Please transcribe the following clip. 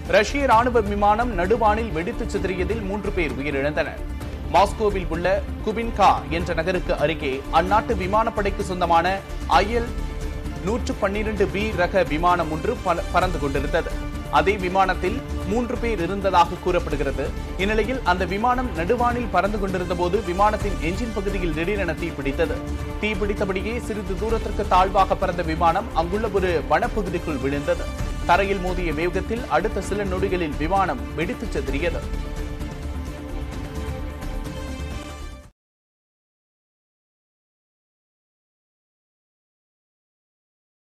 ரஷ்ய ராணுவ விமானம் நடுவானில் வெடித்துச் சிதறியதில் மூன்று பேர் உயிரிழந்தனர் மாஸ்கோவில் உள்ள குபின்கா என்ற நகருக்கு அருகே அந்நாட்டு விமானப்படைக்கு சொந்தமான ஐஎல் நூற்று பன்னிரண்டு பி ரக விமானம் ஒன்று பல- பறந்து கொண்டிருந்தது அதே விமானத்தில் மூன்று பேர் இருந்ததாக கூறப்படுகிறது இந்நிலையில் அந்த விமானம் நடுவானில் பறந்து கொண்டிருந்த போது விமானத்தின் என்ஜின் பகுதியில் திடீரென தீப்பிடித்தது தீப்பிடித்தபடியே சிறிது தூரத்திற்கு தாழ்வாக பறந்த விமானம் அங்குள்ள ஒரு வனப்பகுதிக்குள் விழுந்தது தரையில் மோதிய வேகத்தில் அடுத்த சில நொடிகளில் விமானம் வெடித்துச் சிதறியது